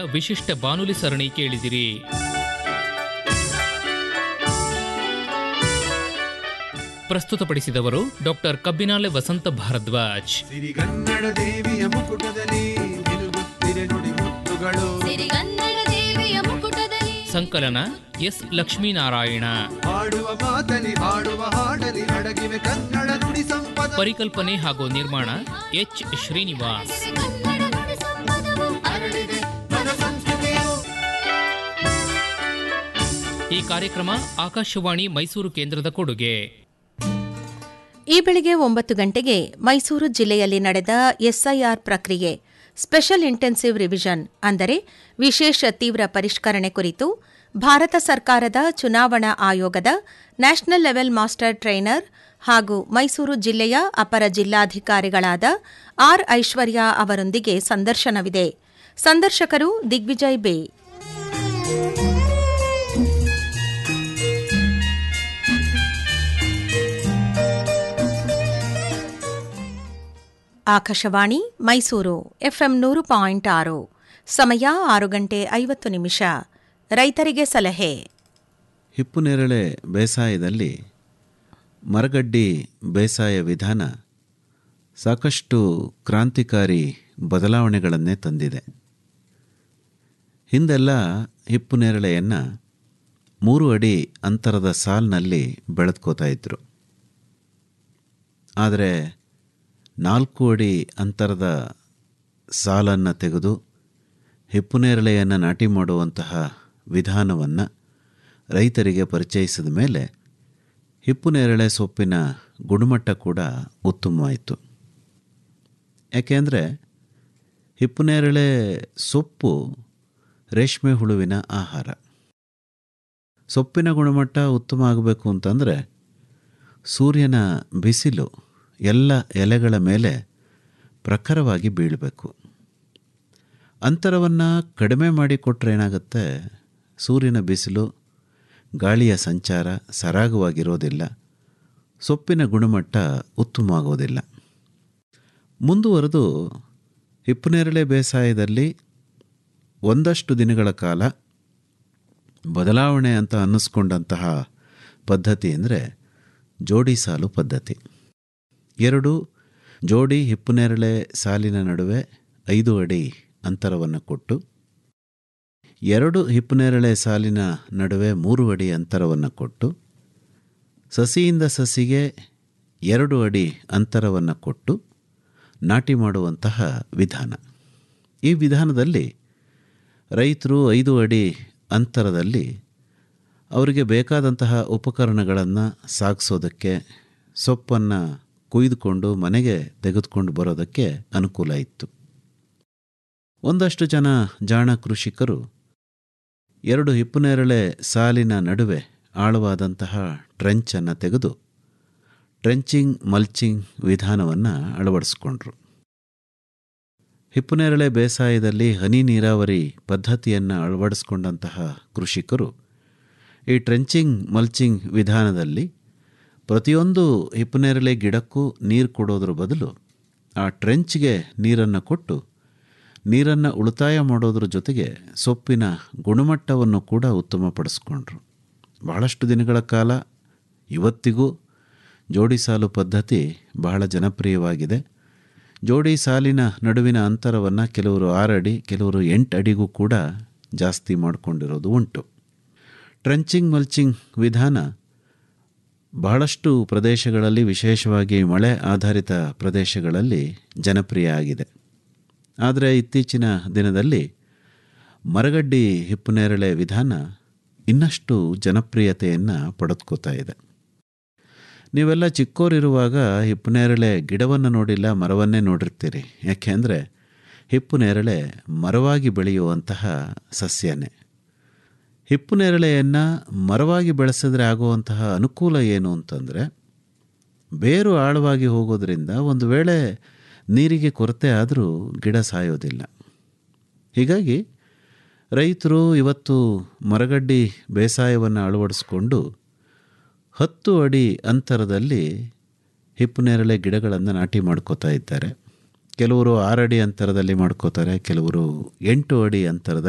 ವಿಶಿಷ್ಟ ಬಾನುಲಿ ಸರಣಿ ಕೇಳಿದಿರಿ ಪ್ರಸ್ತುತಪಡಿಸಿದವರು ಡಾಕ್ಟರ್ ಕಬ್ಬಿನಾಲೆ ವಸಂತ ಭಾರದ್ವಾಜ್ ಸಿರಿಗನ್ನಡ ದೇವಿಯ ಮುಕುಟದಲ್ಲಿ ನಿಲುಗುತ್ತಿರೆ ನುಡಿ ಮುತ್ತುಗಳು ಸಿರಿಗನ್ನಡ ದೇವಿಯ ಮುಕುಟದಲ್ಲಿ ಸಂಕಲನ ಎಸ್ ಲಕ್ಷ್ಮೀನಾರಾಯಣ ಹಾಡುವ ಮಾತಲಿ ಹಾಡುವ ಹಾಡಲಿ ಅಡಗಿವೆ ಕನ್ನಡ ನುಡಿ ಸಂಪದ ಪರಿಕಲ್ಪನೆ ಹಾಗೂ ನಿರ್ಮಾಣ ಎಚ್ ಶ್ರೀನಿವಾಸ್ ಕನ್ನಡ ನುಡಿ ಸಂಪದವು ಹರಡಿದೆ ಪದ ಸಂಸ್ಕೃತಿಯು ಈ ಕಾರ್ಯಕ್ರಮ ಆಕಾಶವಾಣಿ ಮೈಸೂರು ಕೇಂದ್ರದ ಕೊಡುಗೆ ಈ ಬೆಳಿಗ್ಗೆ ಒಂಬತ್ತು ಗಂಟೆಗೆ ಮೈಸೂರು ಜಿಲ್ಲೆಯಲ್ಲಿ ನಡೆದ ಎಸ್ಐಆರ್ ಪ್ರಕ್ರಿಯೆ ಸ್ಪೆಷಲ್ ಇಂಟೆನ್ಸಿವ್ ರಿವಿಷನ್ ಅಂದರೆ ವಿಶೇಷ ತೀವ್ರ ಪರಿಷ್ಕರಣೆ ಕುರಿತು ಭಾರತ ಸರ್ಕಾರದ ಚುನಾವಣಾ ಆಯೋಗದ ನ್ಯಾಷನಲ್ ಲೆವೆಲ್ ಮಾಸ್ಟರ್ ಟ್ರೈನರ್ ಹಾಗೂ ಮೈಸೂರು ಜಿಲ್ಲೆಯ ಅಪರ ಜಿಲ್ಲಾಧಿಕಾರಿಗಳಾದ ಆರ್ ಐಶ್ವರ್ಯ ಅವರೊಂದಿಗೆ ಸಂದರ್ಶನವಿದೆ ಸಂದರ್ಶಕರು ದಿಗ್ವಿಜಯ್ ಬೇ ಆಕಾಶವಾಣಿ ಮೈಸೂರು ಎಫ್ಎಂ ನೂರು ಪಾಯಿಂಟ್ ಆರು ಸಮಯ ಆರು ಗಂಟೆ ಐವತ್ತು ನಿಮಿಷ ರೈತರಿಗೆ ಸಲಹೆ ಹಿಪ್ಪುನೇರಳೆ ಬೇಸಾಯದಲ್ಲಿ ಮರಗಡ್ಡಿ ಬೇಸಾಯ ವಿಧಾನ ಸಾಕಷ್ಟು ಕ್ರಾಂತಿಕಾರಿ ಬದಲಾವಣೆಗಳನ್ನೇ ತಂದಿದೆ ಹಿಂದೆಲ್ಲ ಹಿಪ್ಪುನೇರಳೆಯನ್ನು ಮೂರು ಅಡಿ ಅಂತರದ ಸಾಲಿನಲ್ಲಿ ಬೆಳೆದ್ಕೋತಾ ಇದ್ರು ಆದರೆ ನಾಲ್ಕು ಅಡಿ ಅಂತರದ ಸಾಲನ್ನು ತೆಗೆದು ಹಿಪ್ಪುನೇರಳೆಯನ್ನು ನಾಟಿ ಮಾಡುವಂತಹ ವಿಧಾನವನ್ನು ರೈತರಿಗೆ ಪರಿಚಯಿಸಿದ ಮೇಲೆ ಹಿಪ್ಪುನೇರಳೆ ಸೊಪ್ಪಿನ ಗುಣಮಟ್ಟ ಕೂಡ ಉತ್ತಮವಾಯಿತು ಯಾಕೆಂದರೆ ಹಿಪ್ಪುನೇರಳೆ ಸೊಪ್ಪು ರೇಷ್ಮೆ ಹುಳುವಿನ ಆಹಾರ ಸೊಪ್ಪಿನ ಗುಣಮಟ್ಟ ಉತ್ತಮ ಆಗಬೇಕು ಅಂತಂದರೆ ಸೂರ್ಯನ ಬಿಸಿಲು ಎಲ್ಲ ಎಲೆಗಳ ಮೇಲೆ ಪ್ರಖರವಾಗಿ ಬೀಳಬೇಕು ಅಂತರವನ್ನು ಕಡಿಮೆ ಮಾಡಿಕೊಟ್ರೆ ಏನಾಗುತ್ತೆ ಸೂರ್ಯನ ಬಿಸಿಲು ಗಾಳಿಯ ಸಂಚಾರ ಸರಾಗವಾಗಿರೋದಿಲ್ಲ ಸೊಪ್ಪಿನ ಗುಣಮಟ್ಟ ಉತ್ತಮವಾಗೋದಿಲ್ಲ ಮುಂದುವರೆದು ಹಿಪ್ಪುನೇರಳೆ ಬೇಸಾಯದಲ್ಲಿ ಒಂದಷ್ಟು ದಿನಗಳ ಕಾಲ ಬದಲಾವಣೆ ಅಂತ ಅನ್ನಿಸ್ಕೊಂಡಂತಹ ಪದ್ಧತಿ ಅಂದರೆ ಜೋಡಿ ಸಾಲು ಪದ್ಧತಿ ಎರಡು ಜೋಡಿ ಹಿಪ್ಪುನೇರಳೆ ಸಾಲಿನ ನಡುವೆ ಐದು ಅಡಿ ಅಂತರವನ್ನು ಕೊಟ್ಟು ಎರಡು ಹಿಪ್ಪುನೇರಳೆ ಸಾಲಿನ ನಡುವೆ ಮೂರು ಅಡಿ ಅಂತರವನ್ನು ಕೊಟ್ಟು ಸಸಿಯಿಂದ ಸಸಿಗೆ ಎರಡು ಅಡಿ ಅಂತರವನ್ನು ಕೊಟ್ಟು ನಾಟಿ ಮಾಡುವಂತಹ ವಿಧಾನ ಈ ವಿಧಾನದಲ್ಲಿ ರೈತರು ಐದು ಅಡಿ ಅಂತರದಲ್ಲಿ ಅವರಿಗೆ ಬೇಕಾದಂತಹ ಉಪಕರಣಗಳನ್ನು ಸಾಗಿಸೋದಕ್ಕೆ ಸೊಪ್ಪನ್ನು ಕುಯ್ದುಕೊಂಡು ಮನೆಗೆ ತೆಗೆದುಕೊಂಡು ಬರೋದಕ್ಕೆ ಅನುಕೂಲ ಇತ್ತು ಒಂದಷ್ಟು ಜನ ಜಾಣ ಕೃಷಿಕರು ಎರಡು ಹಿಪ್ಪುನೇರಳೆ ಸಾಲಿನ ನಡುವೆ ಆಳವಾದಂತಹ ಟ್ರೆಂಚನ್ನು ತೆಗೆದು ಟ್ರೆಂಚಿಂಗ್ ಮಲ್ಚಿಂಗ್ ವಿಧಾನವನ್ನು ಅಳವಡಿಸ್ಕೊಂಡ್ರು ಹಿಪ್ಪುನೇರಳೆ ಬೇಸಾಯದಲ್ಲಿ ಹನಿ ನೀರಾವರಿ ಪದ್ಧತಿಯನ್ನು ಅಳವಡಿಸ್ಕೊಂಡಂತಹ ಕೃಷಿಕರು ಈ ಟ್ರೆಂಚಿಂಗ್ ಮಲ್ಚಿಂಗ್ ವಿಧಾನದಲ್ಲಿ ಪ್ರತಿಯೊಂದು ಹಿಪ್ಪುನೇರಳೆ ಗಿಡಕ್ಕೂ ನೀರು ಕೊಡೋದ್ರ ಬದಲು ಆ ಟ್ರೆಂಚ್ಗೆ ನೀರನ್ನು ಕೊಟ್ಟು ನೀರನ್ನು ಉಳಿತಾಯ ಮಾಡೋದ್ರ ಜೊತೆಗೆ ಸೊಪ್ಪಿನ ಗುಣಮಟ್ಟವನ್ನು ಕೂಡ ಉತ್ತಮಪಡಿಸ್ಕೊಂಡ್ರು ಬಹಳಷ್ಟು ದಿನಗಳ ಕಾಲ ಇವತ್ತಿಗೂ ಜೋಡಿ ಸಾಲು ಪದ್ಧತಿ ಬಹಳ ಜನಪ್ರಿಯವಾಗಿದೆ ಜೋಡಿ ಸಾಲಿನ ನಡುವಿನ ಅಂತರವನ್ನು ಕೆಲವರು ಆರು ಅಡಿ ಕೆಲವರು ಎಂಟು ಅಡಿಗೂ ಕೂಡ ಜಾಸ್ತಿ ಮಾಡಿಕೊಂಡಿರೋದು ಉಂಟು ಟ್ರೆಂಚಿಂಗ್ ಮಲ್ಚಿಂಗ್ ವಿಧಾನ ಬಹಳಷ್ಟು ಪ್ರದೇಶಗಳಲ್ಲಿ ವಿಶೇಷವಾಗಿ ಮಳೆ ಆಧಾರಿತ ಪ್ರದೇಶಗಳಲ್ಲಿ ಜನಪ್ರಿಯ ಆಗಿದೆ ಆದರೆ ಇತ್ತೀಚಿನ ದಿನದಲ್ಲಿ ಮರಗಡ್ಡಿ ಹಿಪ್ಪುನೇರಳೆ ವಿಧಾನ ಇನ್ನಷ್ಟು ಜನಪ್ರಿಯತೆಯನ್ನು ಪಡೆದುಕೋತಾ ಇದೆ ನೀವೆಲ್ಲ ಚಿಕ್ಕೋರಿರುವಾಗ ಹಿಪ್ಪುನೇರಳೆ ಗಿಡವನ್ನು ನೋಡಿಲ್ಲ ಮರವನ್ನೇ ನೋಡಿರ್ತೀರಿ ಯಾಕೆಂದರೆ ಹಿಪ್ಪುನೇರಳೆ ಮರವಾಗಿ ಬೆಳೆಯುವಂತಹ ಸಸ್ಯನೇ ಹಿಪ್ಪುನೇರಳೆಯನ್ನು ಮರವಾಗಿ ಬೆಳೆಸಿದ್ರೆ ಆಗುವಂತಹ ಅನುಕೂಲ ಏನು ಅಂತಂದರೆ ಬೇರು ಆಳವಾಗಿ ಹೋಗೋದ್ರಿಂದ ಒಂದು ವೇಳೆ ನೀರಿಗೆ ಕೊರತೆ ಆದರೂ ಗಿಡ ಸಾಯೋದಿಲ್ಲ ಹೀಗಾಗಿ ರೈತರು ಇವತ್ತು ಮರಗಡ್ಡಿ ಬೇಸಾಯವನ್ನು ಅಳವಡಿಸ್ಕೊಂಡು ಹತ್ತು ಅಡಿ ಅಂತರದಲ್ಲಿ ಹಿಪ್ಪುನೇರಳೆ ಗಿಡಗಳನ್ನು ನಾಟಿ ಮಾಡ್ಕೋತಾ ಇದ್ದಾರೆ ಕೆಲವರು ಆರು ಅಡಿ ಅಂತರದಲ್ಲಿ ಮಾಡ್ಕೋತಾರೆ ಕೆಲವರು ಎಂಟು ಅಡಿ ಅಂತರದಲ್ಲಿ